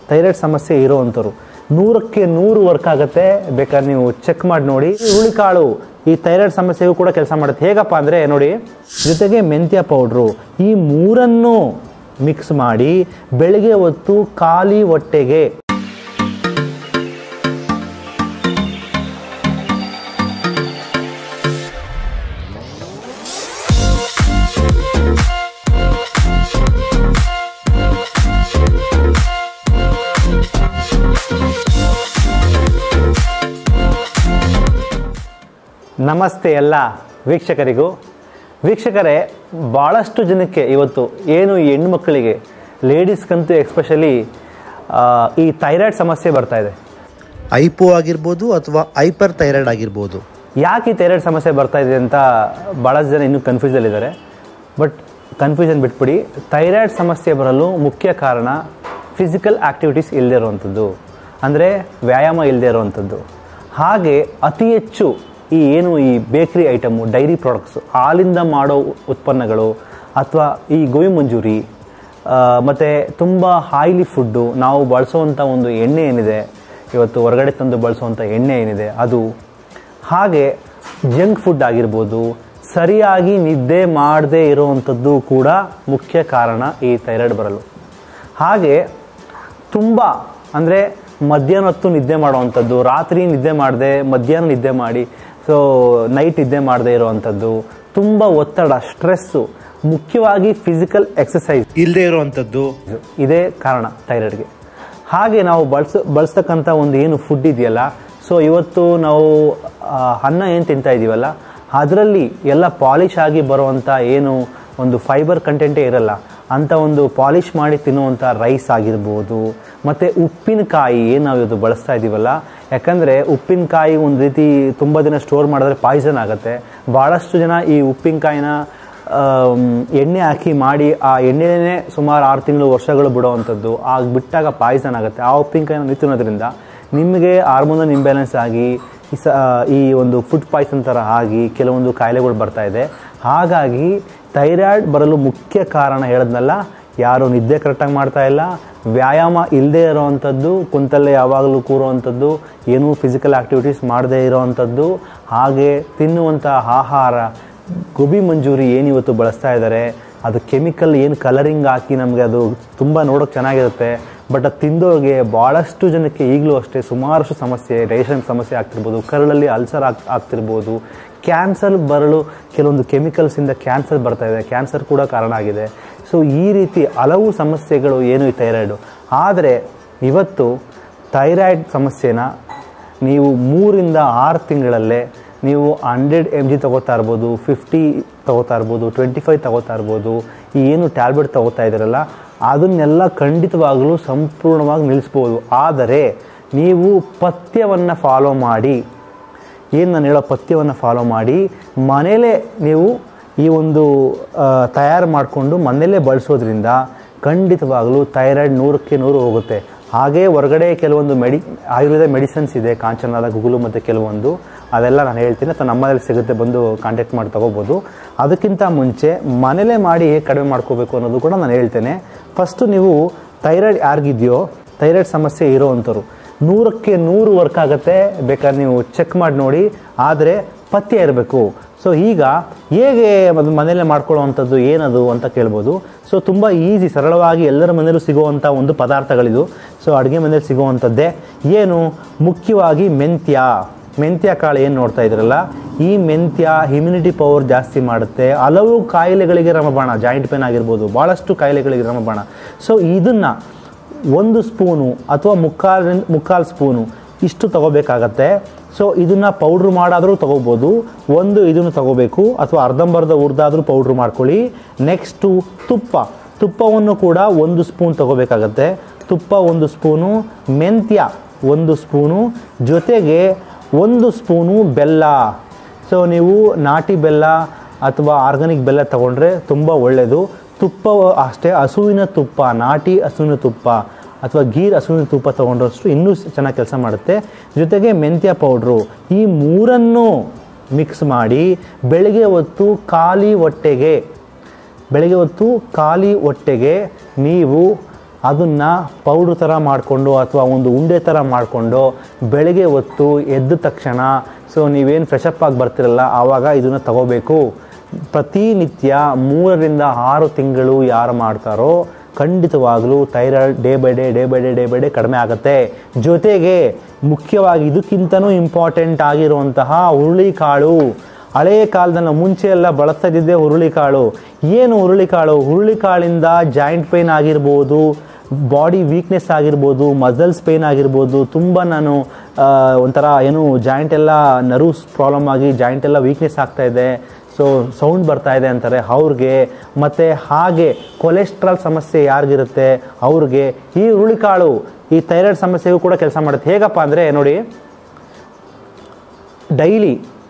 Thyroid ಸಮಸ್ಯೆ ಇರೋವಂಥವ್ರು ನೂರಕ್ಕೆ ನೂರು ವರ್ಕ್ ಆಗುತ್ತೆ ಬೇಕಾದ್ರೆ ನೀವು ಚೆಕ್ ಮಾಡಿ ನೋಡಿ ಹುಳಿಕಾಳು ಈ ಥೈರಾಯ್ಡ್ ಸಮಸ್ಯೆಗೂ ಕೂಡ ಕೆಲಸ ಮಾಡುತ್ತೆ ಹೇಗಪ್ಪ ಅಂದರೆ ನೋಡಿ ಜೊತೆಗೆ ಮೆಂತ್ಯ ಪೌಡ್ರು ಈ ಮೂರನ್ನು ಮಿಕ್ಸ್ ಮಾಡಿ ಬೆಳಿಗ್ಗೆ ಹೊತ್ತು ಖಾಲಿ ಹೊಟ್ಟೆಗೆ ನಮಸ್ತೆ ಎಲ್ಲ ವೀಕ್ಷಕರಿಗೂ ವೀಕ್ಷಕರೇ ಭಾಳಷ್ಟು ಜನಕ್ಕೆ ಇವತ್ತು ಏನು ಈ ಹೆಣ್ಮಕ್ಳಿಗೆ ಲೇಡೀಸ್ಗಂತೂ ಎಕ್ಸ್ಪೆಷಲಿ ಈ ಥೈರಾಯ್ಡ್ ಸಮಸ್ಯೆ ಬರ್ತಾ ಇದೆ ಐಪೋ ಆಗಿರ್ಬೋದು ಅಥವಾ ಹೈಪರ್ ಥೈರಾಯ್ಡ್ ಆಗಿರ್ಬೋದು ಯಾಕೆ ಈ ಥೈರಾಯ್ಡ್ ಸಮಸ್ಯೆ ಬರ್ತಾ ಇದೆ ಅಂತ ಭಾಳಷ್ಟು ಜನ ಇನ್ನೂ ಕನ್ಫ್ಯೂಸಲ್ಲಿದ್ದಾರೆ ಬಟ್ ಕನ್ಫ್ಯೂಷನ್ ಬಿಟ್ಬಿಡಿ ಥೈರಾಯ್ಡ್ ಸಮಸ್ಯೆ ಬರಲು ಮುಖ್ಯ ಕಾರಣ ಫಿಸಿಕಲ್ ಆ್ಯಕ್ಟಿವಿಟೀಸ್ ಇಲ್ಲದೆ ಇರುವಂಥದ್ದು ಅಂದರೆ ವ್ಯಾಯಾಮ ಇಲ್ಲದೆ ಇರುವಂಥದ್ದು ಹಾಗೆ ಅತಿ ಹೆಚ್ಚು ಈ ಏನು ಈ ಬೇಕ್ರಿ ಐಟಮು ಡೈರಿ ಪ್ರಾಡಕ್ಟ್ಸು ಹಾಲಿಂದ ಮಾಡೋ ಉತ್ಪನ್ನಗಳು ಅಥವಾ ಈ ಗೋಬಿ ಮಂಜೂರಿ ಮತ್ತು ತುಂಬ ಆಯಿಲಿ ಫುಡ್ಡು ನಾವು ಬಳಸುವಂಥ ಒಂದು ಎಣ್ಣೆ ಏನಿದೆ ಇವತ್ತು ಹೊರಗಡೆ ತಂದು ಬಳಸುವಂಥ ಎಣ್ಣೆ ಏನಿದೆ ಅದು ಹಾಗೆ ಜಂಕ್ ಫುಡ್ ಆಗಿರ್ಬೋದು ಸರಿಯಾಗಿ ನಿದ್ದೆ ಮಾಡದೇ ಇರುವಂಥದ್ದು ಕೂಡ ಮುಖ್ಯ ಕಾರಣ ಈ ಥೈರಾಯ್ಡ್ ಬರಲು ಹಾಗೆ ತುಂಬ ಅಂದರೆ ಮಧ್ಯಾಹ್ನ ಹೊತ್ತು ನಿದ್ದೆ ಮಾಡುವಂಥದ್ದು ರಾತ್ರಿ ನಿದ್ದೆ ಮಾಡದೆ ಮಧ್ಯಾಹ್ನ ನಿದ್ದೆ ಮಾಡಿ ಸೊ ನೈಟ್ ನಿದ್ದೆ ಮಾಡದೇ ಇರುವಂಥದ್ದು ತುಂಬ ಒತ್ತಡ ಸ್ಟ್ರೆಸ್ಸು ಮುಖ್ಯವಾಗಿ ಫಿಸಿಕಲ್ ಎಕ್ಸಸೈಸ್ ಇಲ್ಲದೆ ಇರುವಂಥದ್ದು ಇದೇ ಕಾರಣ ಥೈರಾಯ್ಡ್ಗೆ ಹಾಗೆ ನಾವು ಬಳಸ ಬಳಸ್ತಕ್ಕಂಥ ಒಂದು ಏನು ಫುಡ್ ಇದೆಯಲ್ಲ ಸೊ ಇವತ್ತು ನಾವು ಆ, ಅನ್ನ ಏನು ತಿಂತಾ ಇದ್ದೀವಲ್ಲ ಅದರಲ್ಲಿ ಎಲ್ಲ ಪಾಲಿಶ್ ಆಗಿ ಬರುವಂಥ ಏನು ಒಂದು ಫೈಬರ್ ಕಂಟೆಂಟೇ ಇರಲ್ಲ ಅಂಥ ಒಂದು ಪಾಲಿಶ್ ಮಾಡಿ ತಿನ್ನುವಂಥ ರೈಸ್ ಆಗಿರ್ಬೋದು ಮತ್ತು ಉಪ್ಪಿನಕಾಯಿ ಏನು ನಾವು ಇವತ್ತು ಬಳಸ್ತಾ ಇದ್ದೀವಲ್ಲ ಯಾಕಂದರೆ ಉಪ್ಪಿನಕಾಯಿ ಒಂದು ರೀತಿ ತುಂಬ ದಿನ ಸ್ಟೋರ್ ಮಾಡಿದ್ರೆ ಪಾಯ್ಸನ್ ಆಗುತ್ತೆ ಭಾಳಷ್ಟು ಜನ ಈ ಉಪ್ಪಿನಕಾಯಿನ ಆಮ್, ಎಣ್ಣೆ ಹಾಕಿ ಮಾಡಿ ಆ ಎಣ್ಣೆನೇ ಸುಮಾರು ಆರು ತಿಂಗಳು ವರ್ಷಗಳು ಬಿಡುವಂಥದ್ದು ಆಗ ಬಿಟ್ಟಾಗ ಪಾಯ್ಸನ್ ಆಗುತ್ತೆ ಆ ಉಪ್ಪಿನಕಾಯಿನ ನೀವು ತಿನ್ನೋದ್ರಿಂದ ನಿಮಗೆ ಹಾರ್ಮೋನಲ್ ಇಂಬ್ಯಾಲೆನ್ಸ್ ಆಗಿ ಈ ಸ ಈ ಒಂದು ಫುಡ್ ಪಾಯ್ಸನ್ ಥರ ಆಗಿ ಕೆಲವೊಂದು ಕಾಯಿಲೆಗಳು ಬರ್ತಾ ಇದೆ ಹಾಗಾಗಿ ಥೈರಾಯ್ಡ್ ಬರಲು ಮುಖ್ಯ ಕಾರಣ ಹೇಳದ್ನಲ್ಲ ಯಾರು ನಿದ್ದೆ ಕರೆಕ್ಟಾಗಿ ಮಾಡ್ತಾ ಇಲ್ಲ ವ್ಯಾಯಾಮ ಇಲ್ಲದೆ ಇರೋವಂಥದ್ದು ಕುಂತಲ್ಲೇ ಯಾವಾಗಲೂ ಕೂರುವಂಥದ್ದು ಏನೂ ಫಿಸಿಕಲ್ ಆ್ಯಕ್ಟಿವಿಟೀಸ್ ಮಾಡದೇ ಇರೋವಂಥದ್ದು ಹಾಗೆ ತಿನ್ನುವಂಥ ಆಹಾರ ಗೋಬಿ ಮಂಜೂರಿ ಏನು ಇವತ್ತು ಬಳಸ್ತಾ ಇದ್ದಾರೆ ಅದು ಕೆಮಿಕಲ್ ಏನು ಕಲರಿಂಗ್ ಹಾಕಿ ನಮಗೆ ಅದು ತುಂಬ ನೋಡೋಕೆ ಚೆನ್ನಾಗಿರುತ್ತೆ ಬಟ್ ಅದು ತಿಂದೋರಿಗೆ ಭಾಳಷ್ಟು ಜನಕ್ಕೆ ಈಗಲೂ ಅಷ್ಟೇ ಸುಮಾರಷ್ಟು ಸಮಸ್ಯೆ ಡೈಜೆಷನ್ ಸಮಸ್ಯೆ ಆಗ್ತಿರ್ಬೋದು ಕರಳಲ್ಲಿ ಅಲ್ಸರ್ ಆಗ್ ಆಗ್ತಿರ್ಬೋದು ಕ್ಯಾನ್ಸರ್ ಬರಲು ಕೆಲವೊಂದು ಕೆಮಿಕಲ್ಸಿಂದ ಕ್ಯಾನ್ಸರ್ ಬರ್ತಾ ಇದೆ ಕ್ಯಾನ್ಸರ್ ಕೂಡ ಕಾರಣ ಆಗಿದೆ ಸೊ ಈ ರೀತಿ ಹಲವು ಸಮಸ್ಯೆಗಳು ಏನು ಈ ಥೈರಾಯ್ಡು ಆದರೆ ಇವತ್ತು ಥೈರಾಯ್ಡ್ ಸಮಸ್ಯೆನ ನೀವು ಮೂರಿಂದ ಆರು ತಿಂಗಳಲ್ಲೇ ನೀವು ಹಂಡ್ರೆಡ್ ಎಮ್ ಜಿ ತಗೋತಾ ಇರ್ಬೋದು ಫಿಫ್ಟಿ ತಗೋತಾ ಇರ್ಬೋದು ಟ್ವೆಂಟಿ ಫೈವ್ ತಗೋತಾ ಇರ್ಬೋದು ಈ ಏನು ಟ್ಯಾಬ್ಲೆಟ್ ತಗೋತಾ ಇದ್ದೀರಲ್ಲ ಅದನ್ನೆಲ್ಲ ಖಂಡಿತವಾಗಲೂ ಸಂಪೂರ್ಣವಾಗಿ ನಿಲ್ಲಿಸ್ಬೋದು ಆದರೆ ನೀವು ಪಥ್ಯವನ್ನು ಫಾಲೋ ಮಾಡಿ ಏನು ನಾನು ಹೇಳೋ ಪಥ್ಯವನ್ನು ಫಾಲೋ ಮಾಡಿ ಮನೇಲೇ ನೀವು ಈ ಒಂದು ತಯಾರು ಮಾಡಿಕೊಂಡು ಮನೆಯಲ್ಲೇ ಬಳಸೋದ್ರಿಂದ ಖಂಡಿತವಾಗಲೂ ಥೈರಾಯ್ಡ್ ನೂರಕ್ಕೆ ನೂರು ಹೋಗುತ್ತೆ ಹಾಗೇ ಹೊರಗಡೆ ಕೆಲವೊಂದು ಮೆಡಿ ಆಯುರ್ವೇದ ಮೆಡಿಸಿನ್ಸ್ ಇದೆ ಕಾಂಚನಾದ ಗುಗುಲು ಮತ್ತು ಕೆಲವೊಂದು ಅದೆಲ್ಲ ನಾನು ಹೇಳ್ತೀನಿ ಅಥವಾ ನಮ್ಮಲ್ಲಿ ಸಿಗುತ್ತೆ ಬಂದು ಕಾಂಟ್ಯಾಕ್ಟ್ ಮಾಡಿ ತೊಗೋಬೋದು ಅದಕ್ಕಿಂತ ಮುಂಚೆ ಮನೇಲೇ ಮಾಡಿ ಹೇಗೆ ಕಡಿಮೆ ಮಾಡ್ಕೋಬೇಕು ಅನ್ನೋದು ಕೂಡ ನಾನು ಹೇಳ್ತೇನೆ ಫಸ್ಟು ನೀವು ಥೈರಾಯ್ಡ್ ಯಾರಿಗಿದೆಯೋ ಥೈರಾಯ್ಡ್ ಸಮಸ್ಯೆ ಇರೋವಂಥವ್ರು ನೂರಕ್ಕೆ ನೂರು ವರ್ಕ್ ಆಗುತ್ತೆ ಬೇಕಾದ್ರೆ ನೀವು ಚೆಕ್ ಮಾಡಿ ನೋಡಿ ಆದರೆ ಪಥ್ಯ ಇರಬೇಕು ಸೊ ಈಗ ಹೇಗೆ ಅದು ಮನೆಯಲ್ಲೇ ಮಾಡ್ಕೊಳ್ಳುವಂಥದ್ದು ಏನದು ಅಂತ ಕೇಳ್ಬೋದು ಸೊ ತುಂಬ ಈಸಿ ಸರಳವಾಗಿ ಎಲ್ಲರ ಮನೆಯಲ್ಲೂ ಸಿಗುವಂಥ ಒಂದು ಪದಾರ್ಥಗಳಿದು ಸೊ ಅಡುಗೆ ಮನೇಲಿ ಸಿಗುವಂಥದ್ದೇ ಏನು ಮುಖ್ಯವಾಗಿ ಮೆಂತ್ಯ ಮೆಂತ್ಯ ಕಾಳು ಏನು ನೋಡ್ತಾ ಇದ್ರಲ್ಲ ಈ ಮೆಂತ್ಯ ಇಮ್ಯುನಿಟಿ ಪವರ್ ಜಾಸ್ತಿ ಮಾಡುತ್ತೆ ಹಲವು ಕಾಯಿಲೆಗಳಿಗೆ ರಮಬಾಣ ಜಾಯಿಂಟ್ ಪೇನ್ ಆಗಿರ್ಬೋದು ಭಾಳಷ್ಟು ಕಾಯಿಲೆಗಳಿಗೆ ರಮಬಾಣ ಸೊ ಇದನ್ನು ಒಂದು ಸ್ಪೂನು ಅಥವಾ ಮುಕ್ಕಾಲು ಮುಕ್ಕಾಲು ಸ್ಪೂನು ಇಷ್ಟು ತಗೋಬೇಕಾಗತ್ತೆ ಸೊ ಇದನ್ನು ಪೌಡ್ರ್ ಮಾಡಾದರೂ ತಗೋಬೋದು ಒಂದು ಇದನ್ನು ತಗೋಬೇಕು ಅಥವಾ ಅರ್ಧಂಬರ್ಧ ಹುರಿದಾದರೂ ಪೌಡ್ರ್ ಮಾಡ್ಕೊಳ್ಳಿ ನೆಕ್ಸ್ಟು ತುಪ್ಪ ತುಪ್ಪವನ್ನು ಕೂಡ ಒಂದು ಸ್ಪೂನ್ ತಗೋಬೇಕಾಗತ್ತೆ ತುಪ್ಪ ಒಂದು ಸ್ಪೂನು ಮೆಂತ್ಯ ಒಂದು ಸ್ಪೂನು ಜೊತೆಗೆ ಒಂದು ಸ್ಪೂನು ಬೆಲ್ಲ ಸೊ ನೀವು ನಾಟಿ ಬೆಲ್ಲ ಅಥವಾ ಆರ್ಗಾನಿಕ್ ಬೆಲ್ಲ ತಗೊಂಡ್ರೆ ತುಂಬ ಒಳ್ಳೆಯದು ತುಪ್ಪ ಅಷ್ಟೇ ಹಸುವಿನ ತುಪ್ಪ ನಾಟಿ ಹಸುವಿನ ತುಪ್ಪ ಅಥವಾ ಗೀರ್ ಹಸುವಿನ ತುಪ್ಪ ತೊಗೊಂಡ್ರಷ್ಟು ಇನ್ನೂ ಚೆನ್ನಾಗಿ ಕೆಲಸ ಮಾಡುತ್ತೆ ಜೊತೆಗೆ ಮೆಂತ್ಯ ಪೌಡ್ರು ಈ ಮೂರನ್ನು ಮಿಕ್ಸ್ ಮಾಡಿ ಬೆಳಗ್ಗೆ ಹೊತ್ತು ಖಾಲಿ ಹೊಟ್ಟೆಗೆ ಬೆಳಗ್ಗೆ ಹೊತ್ತು ಖಾಲಿ ಹೊಟ್ಟೆಗೆ ನೀವು ಅದನ್ನು ಪೌಡ್ರ್ ಥರ ಮಾಡಿಕೊಂಡು ಅಥವಾ ಒಂದು ಉಂಡೆ ಥರ ಮಾಡಿಕೊಂಡು ಬೆಳಗ್ಗೆ ಹೊತ್ತು ಎದ್ದ ತಕ್ಷಣ ಸೊ ನೀವೇನು ಫ್ರೆಶಪ್ ಆಗಿ ಬರ್ತಿರಲ್ಲ ಆವಾಗ ಇದನ್ನು ತಗೋಬೇಕು ಪ್ರತಿನಿತ್ಯ ಮೂರರಿಂದ ಆರು ತಿಂಗಳು ಯಾರು ಮಾಡ್ತಾರೋ ಖಂಡಿತವಾಗಲೂ thyroid day by day day by day day by day ಕಡಿಮೆ ಆಗುತ್ತೆ ಜೊತೆಗೆ ಮುಖ್ಯವಾಗಿ ಇದಕ್ಕಿಂತನೂ ಇಂಪಾರ್ಟೆಂಟ್ ಆಗಿರುವಂತಹ ಹುರುಳಿಕಾಳು ಹಳೆಯ ಕಾಲದಲ್ಲಿ ನಾವು ಮುಂಚೆ ಎಲ್ಲ ಬಳಸ್ತಾ ಇದ್ದಿದ್ದೆ ಹುರುಳಿಕಾಳು ಏನು ಹುರುಳಿಕಾಳು ಹುರುಳಿಕಾಳಿಂದ ಜಾಯಿಂಟ್ ಪೇನ್ ಆಗಿರ್ಬೋದು ಬಾಡಿ ವೀಕ್ನೆಸ್ ಆಗಿರ್ಬೋದು ಮಸಲ್ಸ್ ಪೇನ್ ಆಗಿರ್ಬೋದು ತುಂಬ ನಾನು ಆ, ಒಂಥರ ಏನು ಜಾಯಿಂಟ್ ಎಲ್ಲ ನರ್ವ್ಸ್ ಪ್ರಾಬ್ಲಮ್ ಆಗಿ ಜಾಯಿಂಟ್ ಎಲ್ಲ ವೀಕ್ನೆಸ್ ಆಗ್ತಾ ಇದೆ ಸೊ ಸೌಂಡ್ ಬರ್ತಾ ಇದೆ ಅಂತಾರೆ ಅವ್ರಿಗೆ ಮತ್ತು ಹಾಗೆ ಕೊಲೆಸ್ಟ್ರಾಲ್ ಸಮಸ್ಯೆ ಯಾರಿಗಿರುತ್ತೆ ಅವ್ರಿಗೆ ಈ ಹುರುಳಿಕಾಳು ಈ ಥೈರಾಯ್ಡ್ ಸಮಸ್ಯೆಗೂ ಕೂಡ ಕೆಲಸ ಮಾಡುತ್ತೆ ಹೇಗಪ್ಪ ಅಂದರೆ ನೋಡಿ ಡೈಲಿ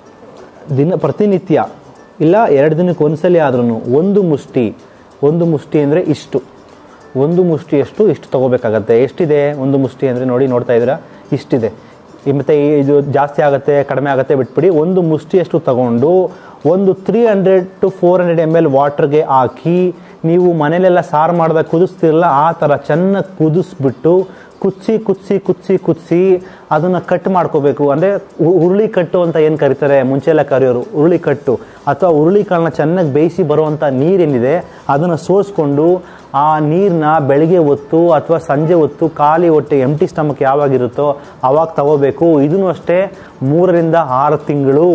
ದಿನ ಪ್ರತಿನಿತ್ಯ ಇಲ್ಲ ಎರಡು ದಿನಕ್ಕೆ ಒಂದ್ಸಲಿ ಆದ್ರೂ ಒಂದು ಮುಷ್ಟಿ ಒಂದು ಮುಷ್ಟಿ ಅಂದರೆ ಇಷ್ಟು ಒಂದು ಮುಷ್ಟಿಯಷ್ಟು ಇಷ್ಟು ತಗೋಬೇಕಾಗತ್ತೆ ಎಷ್ಟಿದೆ ಒಂದು ಮುಷ್ಟಿ ಅಂದರೆ ನೋಡಿ ನೋಡ್ತಾ ಇದ್ದೀರಾ ಇಷ್ಟಿದೆ ಈ ಮತ್ತೆ ಈ- ಇದು ಜಾಸ್ತಿ ಆಗುತ್ತೆ ಕಡಿಮೆ ಆಗುತ್ತೆ ಬಿಟ್ಬಿಡಿ ಒಂದು ಮುಷ್ಟಿಯಷ್ಟು ತಗೊಂಡು ಒಂದು three hundred to four hundred M L ವಾಟ್ರಿಗೆ ಹಾಕಿ ನೀವು ಮನೇಲೆಲ್ಲ ಸಾರು ಮಾಡಿದಾಗ ಕುದಿಸ್ತಿರಲ್ಲ ಆ ಥರ ಚೆನ್ನಾಗಿ ಕುದಿಸ್ಬಿಟ್ಟು ಕುದಿಸಿ ಕುದಿಸಿ ಕುದಿಸಿ ಕುದಿಸಿ ಅದನ್ನು ಕಟ್ ಮಾಡ್ಕೋಬೇಕು ಅಂದರೆ ಹುರುಳಿ ಕಟ್ಟು ಅಂತ ಏನು ಕರೀತಾರೆ ಮುಂಚೆ ಎಲ್ಲ ಕರೆಯೋರು ಹುರುಳಿ ಕಟ್ಟು ಅಥವಾ ಹುರುಳಿ ಕಾಳನ್ನ ಚೆನ್ನಾಗಿ ಬೇಯಿಸಿ ಬರುವಂಥ ನೀರೇನಿದೆ ಅದನ್ನು ಸೋಸ್ಕೊಂಡು ಆ ನೀರನ್ನ ಬೆಳಿಗ್ಗೆ ಹೊತ್ತು ಅಥವಾ ಸಂಜೆ ಹೊತ್ತು ಖಾಲಿ ಹೊಟ್ಟೆ ಎಂಟಿ ಸ್ಟಮಕ್ ಯಾವಾಗಿರುತ್ತೋ ಅವಾಗ ತಗೋಬೇಕು ಇದನ್ನು ಅಷ್ಟೇ ಮೂರರಿಂದ ಆರು ತಿಂಗಳು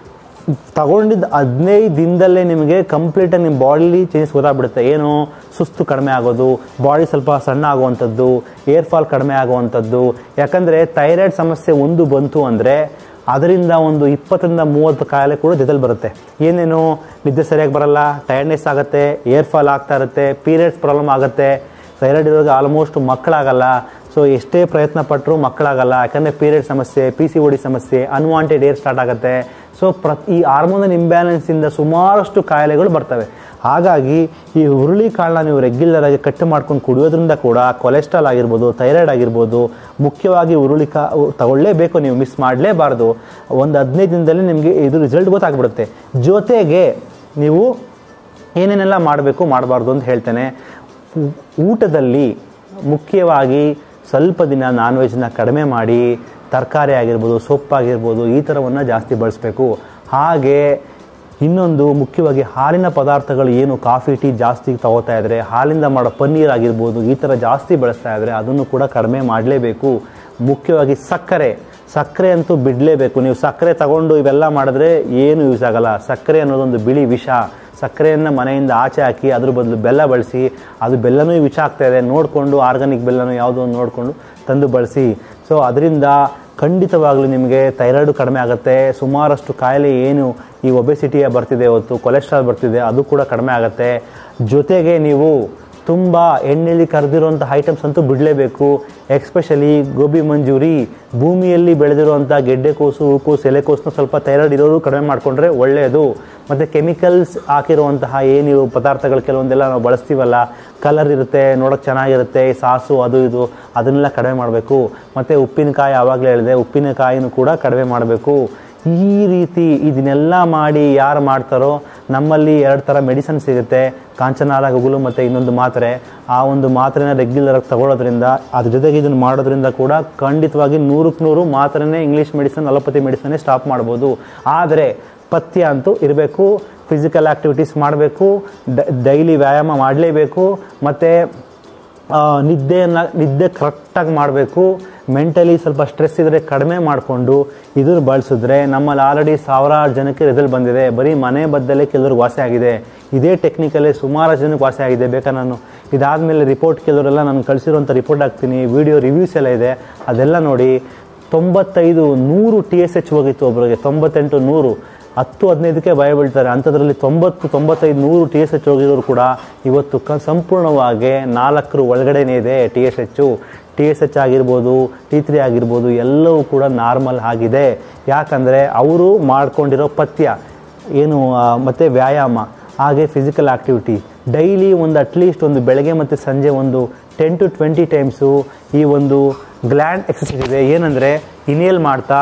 ತಗೊಂಡಿದ್ದ ಹದಿನೈದು ದಿನದಲ್ಲೇ ನಿಮಗೆ ಕಂಪ್ಲೀಟಾಗಿ ನಿಮ್ಮ ಬಾಡಿಲಿ ಚೇಂಜಸ್ ಗೊತ್ತಾಗ್ಬಿಡುತ್ತೆ ಏನು ಸುಸ್ತು ಕಡಿಮೆ ಆಗೋದು ಬಾಡಿ ಸ್ವಲ್ಪ ಸಣ್ಣ ಆಗುವಂಥದ್ದು ಏರ್ ಫಾಲ್ ಕಡಿಮೆ ಆಗುವಂಥದ್ದು ಯಾಕಂದರೆ ಥೈರಾಯ್ಡ್ ಸಮಸ್ಯೆ ಒಂದು ಬಂತು ಅಂದರೆ ಅದರಿಂದ ಒಂದು ಇಪ್ಪತ್ತರಿಂದ ಮೂವತ್ತು ಕಾಯಿಲೆ ಕೂಡ ಜೊತೆಲಿ ಬರುತ್ತೆ ಏನೇನು ನಿದ್ದೆ ಸರಿಯಾಗಿ ಬರಲ್ಲ ಟೈರ್ಡ್ನೆಸ್ ಆಗುತ್ತೆ ಏರ್ ಫಾಲ್ ಆಗ್ತಾ ಇರುತ್ತೆ ಪೀರಿಯಡ್ಸ್ ಪ್ರಾಬ್ಲಮ್ ಆಗುತ್ತೆ ಥೈರಾಯ್ಡ್ ಇರುವಾಗ ಆಲ್ಮೋಸ್ಟ್ ಮಕ್ಕಳಾಗಲ್ಲ ಸೊ ಎಷ್ಟೇ ಪ್ರಯತ್ನ ಪಟ್ಟರು ಮಕ್ಕಳಾಗಲ್ಲ ಯಾಕಂದರೆ ಪೀರಿಯಡ್ ಸಮಸ್ಯೆ ಪಿ ಸಿ ಓಡಿ ಸಮಸ್ಯೆ ಅನ್ವಾಂಟೆಡ್ ಏರ್ ಸ್ಟಾರ್ಟ್ ಆಗುತ್ತೆ ಸೊ ಪ್ರ ಈ ಹಾರ್ಮೋನಲ್ ಇಂಬ್ಯಾಲೆನ್ಸಿಂದ ಸುಮಾರಷ್ಟು ಕಾಯಿಲೆಗಳು ಬರ್ತವೆ ಹಾಗಾಗಿ ಈ ಹುರುಳಿ ಕಾಳನ್ನ ನೀವು ರೆಗ್ಯುಲರ್ ಆಗಿ ಕಟ್ ಮಾಡ್ಕೊಂಡು ಕುಡಿಯೋದ್ರಿಂದ ಕೂಡ ಕೊಲೆಸ್ಟ್ರಾಲ್ ಆಗಿರ್ಬೋದು ಥೈರಾಯ್ಡ್ ಆಗಿರ್ಬೋದು ಮುಖ್ಯವಾಗಿ ಹುರುಳಿ ಕಾ ತಗೊಳ್ಳೇಬೇಕು ನೀವು ಮಿಸ್ ಮಾಡಲೇಬಾರ್ದು ಒಂದು ಹದಿನೈದು ದಿನದಲ್ಲಿ ನಿಮಗೆ ಇದು ರಿಸಲ್ಟ್ ಗೊತ್ತಾಗ್ಬಿಡುತ್ತೆ ಜೊತೆಗೆ ನೀವು ಏನೇನೆಲ್ಲ ಮಾಡಬೇಕು ಮಾಡಬಾರ್ದು ಅಂತ ಹೇಳ್ತೇನೆ ಊ- ಊಟದಲ್ಲಿ ಮುಖ್ಯವಾಗಿ ಸ್ವಲ್ಪ ದಿನ ನಾನ್ ವೆಜ್ನ ಕಡಿಮೆ ಮಾಡಿ ತರಕಾರಿ ಆಗಿರ್ಬೋದು ಸೊಪ್ಪಾಗಿರ್ಬೋದು ಈ ಥರವನ್ನು ಜಾಸ್ತಿ ಬಳಸಬೇಕು ಹಾಗೆ ಇನ್ನೊಂದು ಮುಖ್ಯವಾಗಿ ಹಾಲಿನ ಪದಾರ್ಥಗಳು ಏನು ಕಾಫಿ ಟೀ ಜಾಸ್ತಿ ತಗೋತಾ ಇದ್ರೆ ಹಾಲಿಂದ ಮಾಡೋ ಪನ್ನೀರ್ ಆಗಿರ್ಬೋದು ಈ ಥರ ಜಾಸ್ತಿ ಬಳಸ್ತಾ ಇದ್ರೆ ಅದನ್ನು ಕೂಡ ಕಡಿಮೆ ಮಾಡಲೇಬೇಕು ಮುಖ್ಯವಾಗಿ ಸಕ್ಕರೆ ಸಕ್ಕರೆ ಅಂತೂ ಬಿಡಲೇಬೇಕು ನೀವು ಸಕ್ಕರೆ ತಗೊಂಡು ಇವೆಲ್ಲ ಮಾಡಿದ್ರೆ ಏನು ಯೂಸ್ ಆಗಲ್ಲ ಸಕ್ಕರೆ ಅನ್ನೋದೊಂದು ಬಿಳಿ ವಿಷ ಸಕ್ಕರೆಯನ್ನು ಮನೆಯಿಂದ ಆಚೆ ಹಾಕಿ ಅದ್ರ ಬದಲು ಬೆಲ್ಲ ಬಳಸಿ ಅದು ಬೆಲ್ಲನೂ ವಿಷ ಆಗ್ತಾ ಇದೆ ನೋಡಿಕೊಂಡು ಆರ್ಗಾನಿಕ್ ಬೆಲ್ಲನೂ ಯಾವುದೋ ಒಂದು ನೋಡಿಕೊಂಡು ತಂದು ಬಳಸಿ ಸೊ ಅದರಿಂದ ಖಂಡಿತವಾಗ್ಲೂ ನಿಮಗೆ ಥೈರಾಯ್ಡು ಕಡಿಮೆ ಆಗುತ್ತೆ ಸುಮಾರಷ್ಟು ಕಾಯಿಲೆ ಏನು ಈ ಒಬೆಸಿಟಿಯ ಬರ್ತಿದೆ ಇವತ್ತು ಕೊಲೆಸ್ಟ್ರಾಲ್ ಬರ್ತಿದೆ ಅದು ಕೂಡ ಕಡಿಮೆ ಆಗುತ್ತೆ ಜೊತೆಗೆ ನೀವು ತುಂಬ ಎಣ್ಣೆಲಿ ಕರೆದಿರುವಂಥ ಐಟಮ್ಸ್ ಅಂತೂ ಬಿಡಲೇಬೇಕು ಎಕ್ಸ್ಪೆಷಲಿ ಗೋಬಿ ಮಂಜೂರಿ ಭೂಮಿಯಲ್ಲಿ ಬೆಳೆದಿರುವಂಥ ಗೆಡ್ಡೆಕೋಸು ಹೂಕೋಸು ಎಲೆಕೋಸನ್ನ ಸ್ವಲ್ಪ ಥೈರಾಯ್ಡ್ ಇರೋರು ಕಡಿಮೆ ಮಾಡಿಕೊಂಡ್ರೆ ಒಳ್ಳೆಯದು ಮತ್ತು ಕೆಮಿಕಲ್ಸ್ ಹಾಕಿರುವಂತಹ ಏನು ಪದಾರ್ಥಗಳು ಕೆಲವೊಂದೆಲ್ಲ ನಾವು ಬಳಸ್ತೀವಲ್ಲ ಕಲರ್ ಇರುತ್ತೆ ನೋಡೋಕೆ ಚೆನ್ನಾಗಿರುತ್ತೆ ಸಾಸು ಅದು ಇದು ಅದನ್ನೆಲ್ಲ ಕಡಿಮೆ ಮಾಡಬೇಕು ಮತ್ತು ಉಪ್ಪಿನಕಾಯಿ ಆವಾಗಲೇ ಹೇಳಿದೆ ಉಪ್ಪಿನಕಾಯಿನೂ ಕೂಡ ಕಡಿಮೆ ಮಾಡಬೇಕು ಈ ರೀತಿ ಇದನ್ನೆಲ್ಲ ಮಾಡಿ ಯಾರು ಮಾಡ್ತಾರೋ ನಮ್ಮಲ್ಲಿ ಎರಡು ಥರ ಮೆಡಿಸನ್ ಸಿಗುತ್ತೆ ಕಾಂಚನಾಲ ಗುಗುಲು ಮತ್ತು ಇನ್ನೊಂದು ಮಾತ್ರೆ ಆ ಒಂದು ಮಾತ್ರೆನ ರೆಗ್ಯುಲರ್ ಆಗಿ ತಗೊಳ್ಳೋದ್ರಿಂದ ಅದ್ರ ಜೊತೆಗೆ ಇದನ್ನು ಮಾಡೋದ್ರಿಂದ ಕೂಡ ಖಂಡಿತವಾಗಿ ನೂರಕ್ಕೆ ನೂರು ಮಾತ್ರೆನೇ ಇಂಗ್ಲೀಷ್ ಮೆಡಿಸನ್ ಅಲೋಪತಿ ಮೆಡಿಸನ್ನೇ ಸ್ಟಾಪ್ ಮಾಡ್ಬೋದು ಆದರೆ ಪಥ್ಯ ಅಂತೂ ಇರಬೇಕು ಫಿಸಿಕಲ್ ಆ್ಯಕ್ಟಿವಿಟೀಸ್ ಮಾಡಬೇಕು ಡೈಲಿ ವ್ಯಾಯಾಮ ಮಾಡಲೇಬೇಕು ಮತ್ತು ಆ, ನಿದ್ದೆಯನ್ನು ನಿದ್ದೆ ಕರೆಕ್ಟಾಗಿ ಮಾಡಬೇಕು ಮೆಂಟಲಿ ಸ್ವಲ್ಪ ಸ್ಟ್ರೆಸ್ ಇದ್ದರೆ ಕಡಿಮೆ ಮಾಡಿಕೊಂಡು ಇದನ್ನು ಬಳಸಿದ್ರೆ ನಮ್ಮಲ್ಲಿ ಆಲ್ರೆಡಿ ಸಾವಿರಾರು ಜನಕ್ಕೆ ರಿಸಲ್ಟ್ ಬಂದಿದೆ ಬರೀ ಮನೆ ಬದ್ದಲ್ಲೇ ಕೆಲವ್ರಿಗೆ ವಾಸಿ ಆಗಿದೆ ಇದೇ ಟೆಕ್ನಿಕಲ್ಲೇ ಸುಮಾರು ಜನಕ್ಕೆ ವಾಸಿ ಆಗಿದೆ ಬೇಕಾ ನಾನು ಇದಾದಮೇಲೆ ರಿಪೋರ್ಟ್ ಕೆಲವರೆಲ್ಲ ನಾನು ಕಳಿಸಿರುವಂಥ ರಿಪೋರ್ಟ್ ಹಾಕ್ತೀನಿ ವಿಡಿಯೋ ರಿವ್ಯೂಸ್ ಎಲ್ಲ ಇದೆ ಅದೆಲ್ಲ ನೋಡಿ ತೊಂಬತ್ತೈದು ನೂರು ಟಿ ಎಸ್ ಎಚ್ ಹೋಗಿತ್ತು ಒಬ್ಬರಿಗೆ ತೊಂಬತ್ತೆಂಟು ನೂರು ಹತ್ತು ಹದಿನೈದಕ್ಕೆ ಭಯ ಬೀಳ್ತಾರೆ ಅಂಥದ್ರಲ್ಲಿ ತೊಂಬತ್ತು ತೊಂಬತ್ತೈದು ನೂರು ಟಿ ಎಸ್ ಎಚ್ ಹೋಗಿರೋರು ಕೂಡ ಇವತ್ತು ಕ ಸಂಪೂರ್ಣವಾಗಿ ನಾಲ್ಕರ ಒಳಗಡೆನೇ ಇದೆ T S H T S H ಆಗಿರ್ಬೋದು ಟಿ ತ್ರೀ ಆಗಿರ್ಬೋದು ಎಲ್ಲವೂ ಕೂಡ ನಾರ್ಮಲ್ ಆಗಿದೆ ಯಾಕಂದರೆ ಅವರು ಮಾಡ್ಕೊಂಡಿರೋ ಪಥ್ಯ ಏನು ಆ, ಮತ್ತೆ ವ್ಯಾಯಾಮ ಹಾಗೆ ಫಿಸಿಕಲ್ ಆ್ಯಕ್ಟಿವಿಟಿ ಡೈಲಿ ಒಂದು ಅಟ್ಲೀಸ್ಟ್ ಒಂದು ಬೆಳಗ್ಗೆ ಮತ್ತು ಸಂಜೆ ಒಂದು ಟೆನ್ ಟು ಟ್ವೆಂಟಿ ಟೈಮ್ಸು ಈ ಒಂದು ಗ್ಲ್ಯಾಂಡ್ ಎಕ್ಸಸೈಸ್ ಇದೆ ಏನಂದರೆ ಇನೇಲ್ ಮಾಡ್ತಾ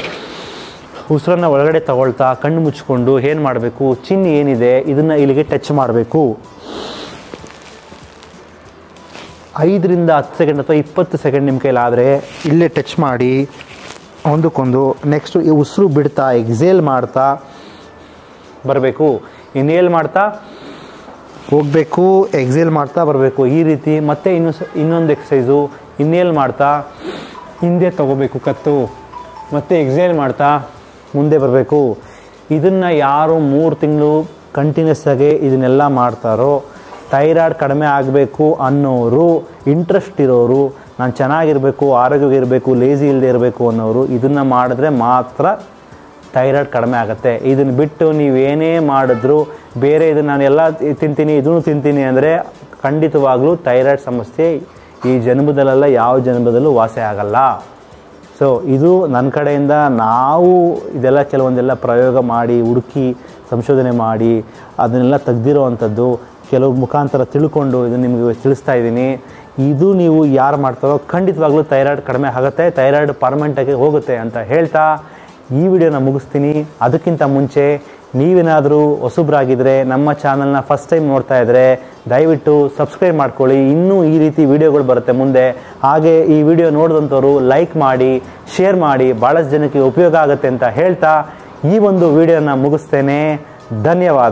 ಉಸಿರನ್ನ ಒಳಗಡೆ ತಗೊಳ್ತಾ ಕಣ್ಣು ಮುಚ್ಕೊಂಡು ಏನು ಮಾಡಬೇಕು ಚಿನ್ ಏನಿದೆ ಇದನ್ನು ಇಲ್ಲಿಗೆ ಟಚ್ ಮಾಡಬೇಕು ಐದರಿಂದ ಹತ್ತು ಸೆಕೆಂಡ್ ಅಥವಾ ಇಪ್ಪತ್ತು ಸೆಕೆಂಡ್ ನಿಮ್ಮ ಕೈಲಾದರೆ ಇಲ್ಲೇ ಟಚ್ ಮಾಡಿ ಒಂದಕ್ಕೊಂದು ನೆಕ್ಸ್ಟು ಈ ಉಸಿರು ಬಿಡ್ತಾ ಎಕ್ಸೇಲ್ ಮಾಡ್ತಾ ಬರಬೇಕು ಇನ್ಹೇಲ್ ಮಾಡ್ತಾ ಹೋಗಬೇಕು ಎಕ್ಸೇಲ್ ಮಾಡ್ತಾ ಬರಬೇಕು ಈ ರೀತಿ ಮತ್ತೆ ಇನ್ನು ಸ ಇನ್ನೊಂದು ಎಕ್ಸಸೈಸು ಇನ್ಹೇಲ್ ಮಾಡ್ತಾ ಹಿಂದೆ ತಗೋಬೇಕು ಕತ್ತು ಮತ್ತೆ ಎಕ್ಸೇಲ್ ಮಾಡ್ತಾ ಮುಂದೆ ಬರಬೇಕು ಇದನ್ನು ಯಾರು ಮೂರು ತಿಂಗಳು ಕಂಟಿನ್ಯೂಸ್ ಆಗಿ ಇದನ್ನೆಲ್ಲ ಮಾಡ್ತಾರೋ ಥೈರಾಯ್ಡ್ ಕಡಿಮೆ ಆಗಬೇಕು ಅನ್ನೋರು ಇಂಟ್ರೆಸ್ಟ್ ಇರೋರು ನಾನು ಚೆನ್ನಾಗಿರಬೇಕು ಆರೋಗ್ಯವಾಗಿರಬೇಕು ಲೇಜಿ ಇಲ್ಲದೆ ಇರಬೇಕು ಅನ್ನೋರು ಇದನ್ನು ಮಾಡಿದ್ರೆ ಮಾತ್ರ ಥೈರಾಯ್ಡ್ ಕಡಿಮೆ ಆಗುತ್ತೆ ಇದನ್ನು ಬಿಟ್ಟು ನೀವೇನೇ ಮಾಡಿದ್ರು ಬೇರೆ ಇದನ್ನು ನಾನು ಎಲ್ಲ ತಿಂತೀನಿ ಇದನ್ನು ತಿಂತೀನಿ ಅಂದರೆ ಖಂಡಿತವಾಗ್ಲೂ ಥೈರಾಯ್ಡ್ ಸಮಸ್ಯೆ ಈ ಜನ್ಮದಲ್ಲೆಲ್ಲ ಯಾವ ಜನ್ಮದಲ್ಲೂ ವಾಸಿ ಆಗಲ್ಲ ಸೊ ಇದು ನನ್ನ ಕಡೆಯಿಂದ ನಾವು ಇದೆಲ್ಲ ಕೆಲವೊಂದೆಲ್ಲ ಪ್ರಯೋಗ ಮಾಡಿ ಹುಡುಕಿ ಸಂಶೋಧನೆ ಮಾಡಿ ಅದನ್ನೆಲ್ಲ ತೆಗ್ದಿರೋ ಅಂಥದ್ದು ಕೆಲವು ಮುಖಾಂತರ ತಿಳ್ಕೊಂಡು ಇದನ್ನು ನಿಮಗೆ ತಿಳಿಸ್ತಾ ಇದ್ದೀನಿ ಇದು ನೀವು ಯಾರು ಮಾಡ್ತಾರೋ ಖಂಡಿತವಾಗ್ಲೂ ಥೈರಾಯ್ಡ್ ಕಡಿಮೆ ಆಗುತ್ತೆ ಥೈರಾಯ್ಡ್ ಪರ್ಮನೆಂಟಾಗಿ ಹೋಗುತ್ತೆ ಅಂತ ಹೇಳ್ತಾ ಈ ವಿಡಿಯೋನ ಮುಗಿಸ್ತೀನಿ ಅದಕ್ಕಿಂತ ಮುಂಚೆ ನೀವೇನಾದರೂ ಹೊಸಬ್ರಾಗಿದ್ದರೆ ನಮ್ಮ ಚಾನಲ್ನ ಫಸ್ಟ್ ಟೈಮ್ ನೋಡ್ತಾ ಇದ್ದರೆ ದಯವಿಟ್ಟು ಸಬ್ಸ್ಕ್ರೈಬ್ ಮಾಡ್ಕೊಳ್ಳಿ ಇನ್ನೂ ಈ ರೀತಿ ವಿಡಿಯೋಗಳು ಬರುತ್ತೆ ಮುಂದೆ ಹಾಗೆ ಈ ವಿಡಿಯೋ ನೋಡಿದಂಥವ್ರು ಲೈಕ್ ಮಾಡಿ ಶೇರ್ ಮಾಡಿ ಭಾಳಷ್ಟು ಜನಕ್ಕೆ ಉಪಯೋಗ ಆಗುತ್ತೆ ಅಂತ ಹೇಳ್ತಾ ಈ ಒಂದು ವಿಡಿಯೋನ ಮುಗಿಸ್ತೇನೆ ಧನ್ಯವಾದ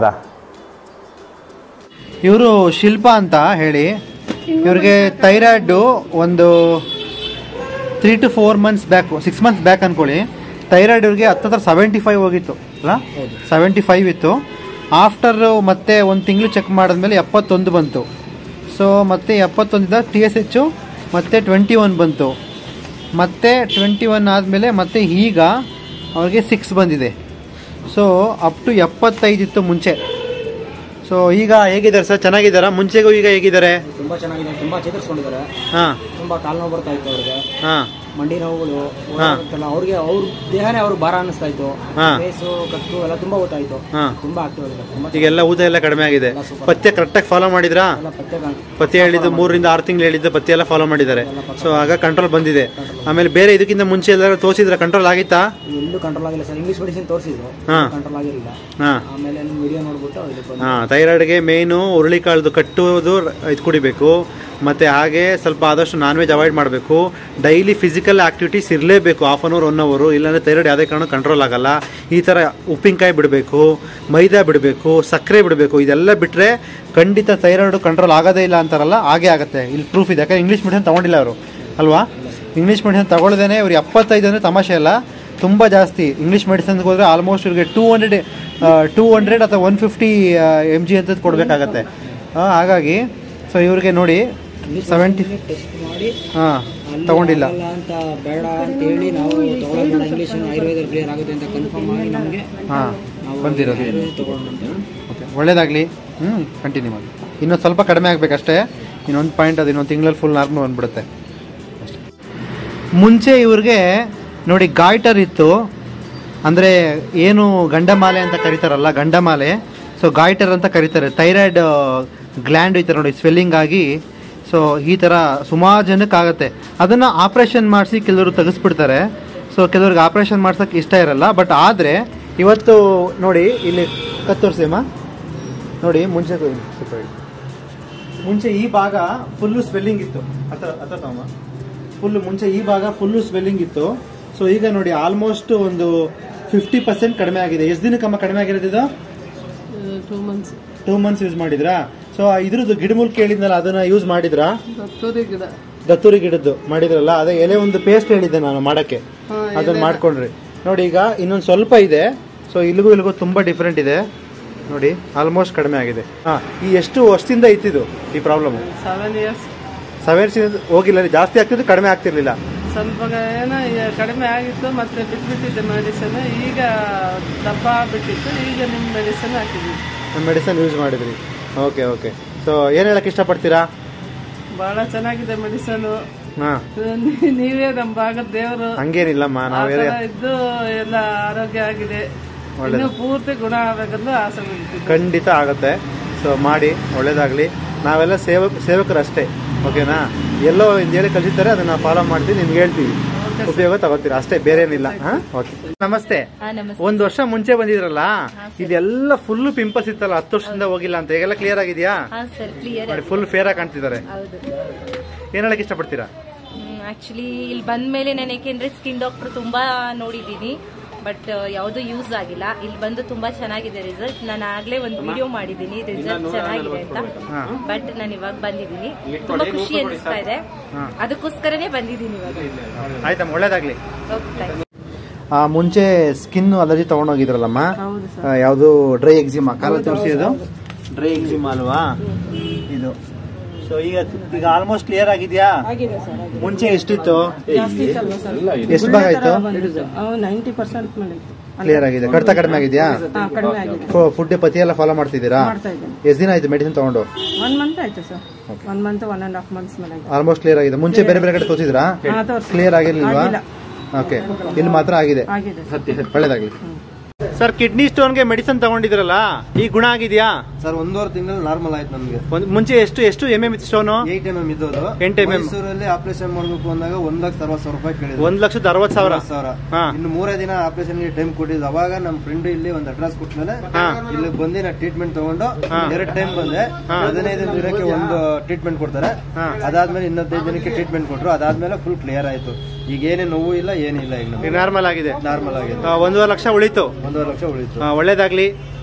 ಇವರು ಶಿಲ್ಪ ಅಂತ ಹೇಳಿ ಇವ್ರಿಗೆ ಥೈರಾಯ್ಡು ಒಂದು three to four months back six months back ಅನ್ಕೊಳ್ಳಿ ಥೈರಾಯ್ಡ್ ಇವ್ರಿಗೆ ಹತ್ತತ್ರ ಸೆವೆಂಟಿ ಫೈವ್ ಹೋಗಿತ್ತು ಅಲ್ಲ ಸೆವೆಂಟಿ ಫೈವ್ ಇತ್ತು ಆಫ್ಟರ್ ಮತ್ತೆ ಒಂದು ತಿಂಗಳು ಚೆಕ್ ಮಾಡಿದ್ಮೇಲೆ ಎಪ್ಪತ್ತೊಂದು ಬಂತು ಸೊ ಮತ್ತೆ ಎಪ್ಪತ್ತೊಂದಿದ್ದ ಟಿ ಎಸ್ ಹೆಚ್ಚು ಮತ್ತೆ ಟ್ವೆಂಟಿ ಒನ್ ಬಂತು ಮತ್ತೆ ಟ್ವೆಂಟಿ ಒನ್ ಆದಮೇಲೆ ಮತ್ತೆ ಈಗ ಅವ್ರಿಗೆ ಸಿಕ್ಸ್ ಬಂದಿದೆ ಸೊ ಅಪ್ ಟು ಎಪ್ಪತ್ತೈದಿತ್ತು ಮುಂಚೆ ಸೊ ಈಗ ಹೇಗಿದ್ದಾರೆ ಸರ್ ಚೆನ್ನಾಗಿದ್ದಾರಾ ಮುಂಚೆಗೂ ಈಗ ಹೇಗಿದ್ದಾರೆ ತುಂಬಾ ಚೆನ್ನಾಗಿದೆ ತುಂಬಾ ಚೇತರಿಸ್ಕೊಂಡಿದ್ದಾರೆ ಹಾಂ ತುಂಬಾ ಕಾಲು ನೋವು ಬರ್ತಾ ಇತ್ತು ಅವ್ರಿಗೆ ಹಾಂ ಮಂಡಿ ನೋವುಗಳು ಹಾ. ಓಡಾಡ್ತಲ್ಲ ಅವ್ರಿಗೆ ಅವ್ರ ದೇಹನೇ ಅವ್ರಿಗೆ ಭಾರ ಅನಿಸ್ತಾ ಇತ್ತು ಹಾ. ಫೇಸು ಕತ್ತು ಎಲ್ಲ ತುಂಬಾ ಗೊತ್ತಾಯ್ತು ಹಾಂ ತುಂಬಾ ಆಕ್ಟಿವ್ ಆಗಿದೆ ತುಂಬಾ ಈಗೆಲ್ಲ ಊತ ಎಲ್ಲ ಕಡಿಮೆ ಆಗಿದೆ ಪಥ್ಯ ಕರೆಕ್ಟಾಗಿ ಫಾಲೋ ಮಾಡಿದ್ರಾ ಎಲ್ಲ ಪತ್ತೆ ಕಾಣ್- ಪಥ್ಯ ಹೇಳಿದ್ದು ಮೂರರಿಂದ ಆರು ತಿಂಗಳು ಹೇಳಿದ್ದು ಪಥ್ಯ ಎಲ್ಲ ಫಾಲೋ ಮಾಡಿದ್ದಾರೆ ಸೊ ಆಗ ಕಂಟ್ರೋಲ್ ಬಂದಿದೆ ಆಮೇಲೆ ಬೇರೆ ಇದಕ್ಕಿಂತ ಮುಂಚೆ ಎಲ್ಲರೂ ತೋರಿಸಿದ್ರೆ ಕಂಟ್ರೋಲ್ ಆಗಿತ್ತಾ ಎಲ್ಲೂ ಕಂಟ್ರೋಲ್ ಆಗಿಲ್ಲ ಸರ್ ಇಂಗ್ಲಿಷ್ ಮೆಡಿಸಿನ್ ತೋರಿಸಿದ್ರು ಹಾ. ಕಂಟ್ರೋಲ್ ಆಗಿರಲಿಲ್ಲ ಹಾಂ ಆಮೇಲೆ ನಿಮ್ಮ ವಿಡಿಯೋ ನೋಡ್ಬಿಟ್ಟು ಇದಕ್ಕೆ ಬಂದು ಹಾಂ ಥೈರಾಯ್ಡ್ಗೆ ಮೇಯ್ನು ಹುರುಳಿಕಾಳ್ದು ಕಟ್ಟುವುದು ಇದು ಕುಡಿಬೇಕು ಮತ್ತು ಹಾಗೆ ಸ್ವಲ್ಪ ಆದಷ್ಟು ನಾನ್ ವೆಜ್ ಅವಾಯ್ಡ್ ಮಾಡಬೇಕು ಡೈಲಿ ಫಿಸಿಕಲ್ ಆಕ್ಟಿವಿಟೀಸ್ ಇರಲೇಬೇಕು half an hour one hour ಇಲ್ಲಾಂದರೆ ಥೈರಾಯ್ಡ್ ಯಾವುದೇ ಕಾರಣ ಕಂಟ್ರೋಲ್ ಆಗಲ್ಲ ಈ ಥರ ಉಪ್ಪಿನಕಾಯಿ ಬಿಡಬೇಕು ಮೈದಾ ಬಿಡಬೇಕು ಸಕ್ಕರೆ ಬಿಡಬೇಕು ಇದೆಲ್ಲ ಬಿಟ್ಟರೆ ಖಂಡಿತ ಥೈರಾಯ್ಡು ಕಂಟ್ರೋಲ್ ಆಗೋದೇ ಇಲ್ಲ ಅಂತಾರಲ್ಲ ಹಾಗೆ ಆಗುತ್ತೆ ಇಲ್ಲಿ ಪ್ರೂಫ್ ಇದೆ ಯಾಕಂದ್ರೆ ಇಂಗ್ಲೀಷ್ ಮೆಡಿಸಿನ್ ತೊಗೊಂಡಿಲ್ಲ ಅವರು ಅಲ್ವಾ ಇಂಗ್ಲೀಷ್ ಮೆಡಿಸಿನ್ ತಗೊಳ್ದೇನೆ ಇವ್ರು ಎಪ್ಪತ್ತೈದು ಅಂದರೆ ತಮಾಷೆ ಅಲ್ಲ ತುಂಬ ಜಾಸ್ತಿ ಇಂಗ್ಲೀಷ್ ಮೆಡಿಸಿನ್ಗೆ ಹೋದರೆ ಆಲ್ಮೋಸ್ಟ್ ಇವ್ರಿಗೆ ಟೂ ಹಂಡ್ರೆಡ್ ಟೂ ಹಂಡ್ರೆಡ್ ಅಥವಾ ಒನ್ ಫಿಫ್ಟಿ ಎಮ್ ಜಿ ಅಂತದ್ದು ಕೊಡಬೇಕಾಗತ್ತೆ ಹಾಗಾಗಿ ಸೊ ಇವ್ರಿಗೆ ನೋಡಿ ಸೆವೆಂಟಿ ಟೆಸ್ಟ್ ಮಾಡಿ ಹಾಂ ಅಲ್ಲಿ ತಗೊಂಡಿಲ್ಲ ಆಗಲ್ಲ ಅಂತ ಬೇಡ ಅಂತ ಹೇಳಿ ನಾವು ತಗೊಳ್ಳೋದು ಇಂಗ್ಲೀಷ್ ಆಯುರ್ವೇದ ಕ್ಲಿಯರ್ ಆಗುತ್ತೆ ಅಂತ ಕನ್ಫರ್ಮ್ ಆಗಿ ನಮಗೆ ಹಾಂ ನಾವು ಬಂದಿರೋದು ಆಯುರ್ವೇದ ತಗೊಂಡು ಓಕೆ ಒಳ್ಳೇದಾಗಲಿ ಹ್ಞೂ ಕಂಟಿನ್ಯೂ ಮಾಡಿ ಇನ್ನೊಂದು ಸ್ವಲ್ಪ ಕಡಿಮೆ ಆಗಬೇಕಷ್ಟೇ ಇನ್ನೊಂದು ಪಾಯಿಂಟ್ ಅದು ಇನ್ನೊಂದು ತಿಂಗಳಲ್ಲಿ ಫುಲ್ ನಾರ್ಮಲ್ ಬಂದ್ಬಿಡುತ್ತೆ ಮುಂಚೆ ಇವ್ರಿಗೆ ನೋಡಿ ಗಾಯ್ಟರ್ ಇತ್ತು ಅಂದರೆ ಏನು ಗಂಡಮಾಲೆ ಅಂತ ಕರೀತಾರಲ್ಲ ಗಂಡಮಾಲೆ ಸೊ ಗಾಯ್ಟರ್ ಅಂತ ಕರೀತಾರೆ ಥೈರಾಯ್ಡ್ ಗ್ಲ್ಯಾಂಡ್ ಐತೆ ನೋಡಿ ಸ್ವೆಲ್ಲಿಂಗ್ ಆಗಿ ಸೊ ಈ ಥರ ಸುಮಾರು ಜನಕ್ಕೆ ಆಗುತ್ತೆ ಅದನ್ನು ಆಪ್ರೇಷನ್ ಮಾಡಿಸಿ ಕೆಲವರು ತೆಗೆಸ್ಬಿಡ್ತಾರೆ ಸೊ ಕೆಲವ್ರಿಗೆ ಆಪ್ರೇಷನ್ ಮಾಡ್ಸೋಕ್ಕೆ ಇಷ್ಟ ಇರಲ್ಲ ಬಟ್ ಆದರೆ ಇವತ್ತು ನೋಡಿ ಇಲ್ಲಿ ಕತ್ತೋರ್ಸಿ ಅಮ್ಮ ನೋಡಿ ಮುಂಚೆ ಸ್ವಲ್ಪ ಹೇಳಿ. ಮುಂಚೆ ಈ ಭಾಗ ಫುಲ್ಲು ಸ್ವೆಲ್ಲಿಂಗ್ ಇತ್ತು ಅತ್ತ ಅತ್ತ ತಮ್ಮ ಫುಲ್ ಮುಂಚೆ ಈ ಭಾಗ ಫುಲ್ಲು ಸ್ವೆಲ್ಲಿಂಗ್ ಇತ್ತು ಸೊ ಈಗ ನೋಡಿ ಆಲ್ಮೋಸ್ಟ್ ಒಂದು ಫಿಫ್ಟಿ ಪರ್ಸೆಂಟ್ ಕಡಿಮೆ ಆಗಿದೆ ಎಷ್ಟು ದಿನಕ್ಕಮ್ಮ ಕಡಿಮೆ ಆಗಿರೋದು ಇದು two months two months use ಮಾಡಿದ್ರಾ ಸೊ ಇದ್ರದ್ದು ಗಿಡಮೂಲಿಕೆ ಹೇಳಿದ್ನಲ್ಲ ಅದನ್ನ ಯೂಸ್ ಮಾಡಿದ್ರಾ ದತ್ತೂರಿ ಗಿಡ ದತ್ತೂರಿ ಗಿಡದ್ದು ಮಾಡಿದ್ರಲ್ಲ ಅದೇ ಎಲೆ ಒಂದು ಪೇಸ್ಟ್ ಹೇಳಿದ್ದೆ ನಾನು ಮಾಡಕ್ಕೆ ಹಾ, ಅದನ್ನ ಮಾಡ್ಕೊಂಡ್ರಿ ನೋಡಿ ಈಗ ಇನ್ನೊಂದು ಸ್ವಲ್ಪ ಇದೆ ಸೊ ಇಲ್ಲಿಗೂ ಇಲ್ಲಿಗೂ ತುಂಬಾ ಡಿಫ್ರೆಂಟ್ ಇದೆ ನೋಡಿ ಆಲ್ಮೋಸ್ಟ್ ಕಡಿಮೆ ಆಗಿದೆ ಹಾ ಈ ಎಷ್ಟು ವರ್ಷದಿಂದ ಇತ್ತಿದು ಈ ಪ್ರಾಬ್ಲಮ್ ಸೆವೆನ್ ಇಯರ್ಸ್ ಸವೇರ್ಸ್ ಹೋಗಿಲ್ಲ ರೀ, ಜಾಸ್ತಿ ಆಗ್ತಿದ್ದು ಕಡಿಮೆ ಆಗ್ತಿರ್ಲಿಲ್ಲ ಸ್ವಲ್ಪ ಏನೋ ಈ ಕಡಿಮೆ ಆಗಿತ್ತು ಮತ್ತೆ ಬಿಟ್ಬಿಟ್ಟಿದ್ದೆ ಮೆಡಿಸಿನ್ ಈಗ ದಪ್ಪ ಬಿಟ್ಟಿತ್ತು ಈಗ ನಿಮ್ಮ ಮೆಡಿಸಿನ್ ಹಾಕಿದ್ವಿ ಮೆಡಿಸನ್ ಯೂಸ್ ಮಾಡಿದ್ರಿ ಓಕೆ ಓಕೆ ಸೊ ಏನ್ ಹೇಳಕ್ ಇಷ್ಟಪಡ್ತೀರಾ ಬಹಳ ಚೆನ್ನಾಗಿದೆ ಮೆಡಿಸನ್ ಹಾ ನೀವೇ ನಮ್ಮ ಭಾಗದ ದೇವರು ಹಂಗೇನಿಲ್ಲಮ್ಮ ಆ ನಾವ್ ಥರ ಇದ್ದು ಎಲ್ಲ ಆರೋಗ್ಯ ಆಗಿದೆ ಇನ್ನು ಪೂರ್ತಿ ಗುಣ ಆಗ್ಬೇಕಂತ ಆಸೆ ಬಿಡ್ತೀವಿ ಖಂಡಿತ ಆಗುತ್ತೆ ಸೊ ಮಾಡಿ ಒಳ್ಳೇದಾಗ್ಲಿ ನಾವೆಲ್ಲ ಸೇವಕ ಸೇವಕರು ಅಷ್ಟೇ ಓಕೆನಾ ಎಲ್ಲೋ ಒಂದು ಹೇಳಿ ಕಲಿತಾರೆ ಅದನ್ನ ಫಾಲೋ ಮಾಡ್ತೀವಿ ನಿಮ್ಗೆ ಹೇಳ್ತೀವಿ ಉಪಯೋಗ ತಗೋತೀರಾ ಅಷ್ಟೇ ಬೇರೆ ಏನಿಲ್ಲ ಹಾ ಓಕೆ ನಮಸ್ತೆ ಒಂದ್ ವರ್ಷ ಮುಂಚೆ ಬಂದಿದ್ರಲ್ಲ ಇದೆಲ್ಲ ಫುಲ್ ಪಿಂಪಲ್ಸ್ ಇತ್ತಲ್ಲ ಹತ್ತು ವರ್ಷದಿಂದ ಹೋಗಿಲ್ಲ ಅಂತ ಈಗೆಲ್ಲ ಕ್ಲಿಯರ್ ಆಗಿದ್ಯಾ ಹಾ ಸರ್ ಕ್ಲಿಯರ್ ನೋಡಿ ಫುಲ್ ಫೇರ್ ಆಗಿ ಕಾಣ್ತಿದ್ದಾರೆ ಹೌದು ಏನು ಹೇಳಕ್ಕೆ ಇಷ್ಟಪಡ್ತೀರಾ ಆಕ್ಚುಲಿ ಇಲ್ಲಿ ಬಂದ ಮೇಲೆ ನಾನು ಯಾಕೆಂದ್ರೆ ಸ್ಕಿನ್ ಡಾಕ್ಟರ್ ತುಂಬಾ ನೋಡಿದ್ದೀನಿ ಬಟ್ ಯಾವುದು ಯೂಸ್ ಆಗಿಲ್ಲ ಇಲ್ಲಿ ಬಂದು ತುಂಬಾ ಚೆನ್ನಾಗಿದೆ ರಿಸಲ್ಟ್ ನಾನು ಆಗ್ಲೇ ಒಂದು ವಿಡಿಯೋ ಮಾಡಿದ್ದೀನಿ ರಿಸಲ್ಟ್ ಚೆನ್ನಾಗಿದೆ ಅಂತ ಬಟ್ ನಾನು ಇವಾಗ ಬಂದಿದ್ದೀನಿ ತುಂಬಾ ಖುಷಿ ಅನಿಸ್ತಾ ಇದೆ ಅದಕ್ಕೋಸ್ಕರನೇ ಬಂದಿದ್ದೀನಿ ಇವಾಗ ಆಯ್ತಮ್ಮ ಒಳ್ಳೇದಾಗ್ಲಿ ಓಕೆ ಥ್ಯಾಂಕ್ ಆ, ಮುಂಚೆ ಸ್ಕಿನ್ ಅಲರ್ಜಿ ತಗೊಂಡೋಗಿದ್ರಲ್ಲಮ್ಮ ಹೌದು ಆ, ಯಾವುದು ಡ್ರೈ ಎಕ್ಸಿಮಾ ಕಾಲ ತೋರಿಸಿ ಅದು ಡ್ರೈ ಎಕ್ಸಿಮ್ ಅಲ್ವಾ ಇದು ಸೊ ಈಗ ಈಗ ಆಲ್ಮೋಸ್ಟ್ ಕ್ಲಿಯರ್ ಆಗಿದ್ಯಾ ಆಗಿದೆ ಸರ್ ಆಗಿದೆ ಮುಂಚೆ ಎಷ್ಟಿತ್ತು ಜಾಸ್ತಿ ಅಲ್ವಾ ಸರ್ ಎಷ್ಟು ಭಾಗ ಆಯ್ತು ನೈಂಟಿ ಪರ್ಸೆಂಟ್ ಮೇಲೆ ಇತ್ತು ಕ್ಲಿಯರ್ ಆಗಿದೆ ಕಡಿತ ಕಡಿಮೆ ಆಗಿದೆಯಾ ಹಾ ಕಡಿಮೆ ಆಗಿದೆ ಫುಡ್ ಪತಿ ಎಲ್ಲ ಫಾಲೋ ಮಾಡ್ತಿದ್ದೀರಾ ಮಾಡ್ತಾ ಇದ್ದೀನಿ ಎಷ್ಟು ದಿನ ಆಯ್ತು ಮೆಡಿಸಿನ್ ತಗೊಂಡು ಒನ್ ಮಂತ್ ಆಯ್ತು sir one month one and half months ಮೇಲೆ ಆಗಿದೆ ಆಲ್ಮೋಸ್ಟ್ ಕ್ಲಿಯರ್ ಆಗಿದೆ ಮುಂಚೆ ಬೇರೆ ಬೇರೆ ಕಡೆ ತೋರಿಸಿದ್ರಾ ಹಾ ತೋರಿಸಿ ಕ್ಲಿಯರ್ ಆಗಿರ್ಲಿಲ್ವಾ ಆಗಿಲ್ಲ. ಓಕೆ ಇಲ್ಲಿ ಮಾತ್ರ ಆಗಿದೆ ಆಗಿದೆ ಒಳ್ಳೇದಾಗ್ಲಿ ಸರ್ ಕಿಡ್ನಿ ಸ್ಟೋನ್ಗೆ ಮೆಡಿಸಿನ್ ತಗೊಂಡಿದ್ರಲ್ಲ ಈ ಗುಣ ಆಗಿದೆಯಾ ಸರ್ ಒಂದೂವರೆ ತಿಂಗಳು ನಾರ್ಮಲ್ ಆಯ್ತು ನಮ್ಗೆ ಒಂದ್ ಮುಂಚೆ ಎಷ್ಟು ಎಷ್ಟು M M stone eight M M ಇದ್ದೋದು ಎಂಟು mm. ಮೈಸೂರಲ್ಲಿ ಆಪರೇಷನ್ ಮಾಡ್ಬೇಕು ಅಂದಾಗ ಒಂದ್ ಲಕ್ಷ ಅರವತ್ತು ಸಾವಿರ ರೂಪಾಯಿ ಕೇಳಿದ್ರು ಒಂದ್ ಲಕ್ಷದ ಅರವತ್ ಸಾವಿರ ಅರವತ್ತು ಸಾವಿರ ಹಾ. ಇನ್ನು ಮೂರೇ ದಿನ ಆಪರೇಷನ್ ಟೈಮ್ ಕೊಟ್ಟಿದ್ದು ಅವಾಗ ನಮ್ಮ ಫ್ರೆಂಡ್ ಇಲ್ಲಿ ಒಂದು ಅಡ್ರೆಸ್ ಕೊಟ್ಮೇಲೆ ಹಾ. ಇಲ್ಲಿ ಬಂದು ನಾ ಟ್ರೀಟ್ಮೆಂಟ್ ತಗೊಂಡು ಹಾ. ಎರಡು ಟೈಮ್ ಬಂದೆ ಹಾ. ಹದಿನೈದು ದಿನಕ್ಕೆ ಒಂದು ಟ್ರೀಟ್ಮೆಂಟ್ ಕೊಡ್ತಾರೆ ಹಾ. ಅದಾದ್ಮೇಲೆ ಇನ್ನೊಂದೈದು ದಿನಕ್ಕೆ ಟ್ರೀಟ್ಮೆಂಟ್ ಕೊಟ್ರು ಅದಾದ್ಮೇಲೆ ಫುಲ್ ಕ್ಲಿಯರ್ ಆಯ್ತು ಈಗ ಏನೇ ನೋವು ಇಲ್ಲ ಏನಿಲ್ಲ ಈಗ ನಮ್ಗೆ ನಾರ್ಮಲ್ ಆಗಿದೆ ನಾರ್ಮಲ್ ಆಗಿದೆ ಆ, ಒಂದೂವರೆ ಲಕ್ಷ ಉಳಿತು ಒಂದೂವರೆ ಲಕ್ಷ ಉಳಿತು ಆ, ಒಳ್ಳೇದಾಗ್ಲಿ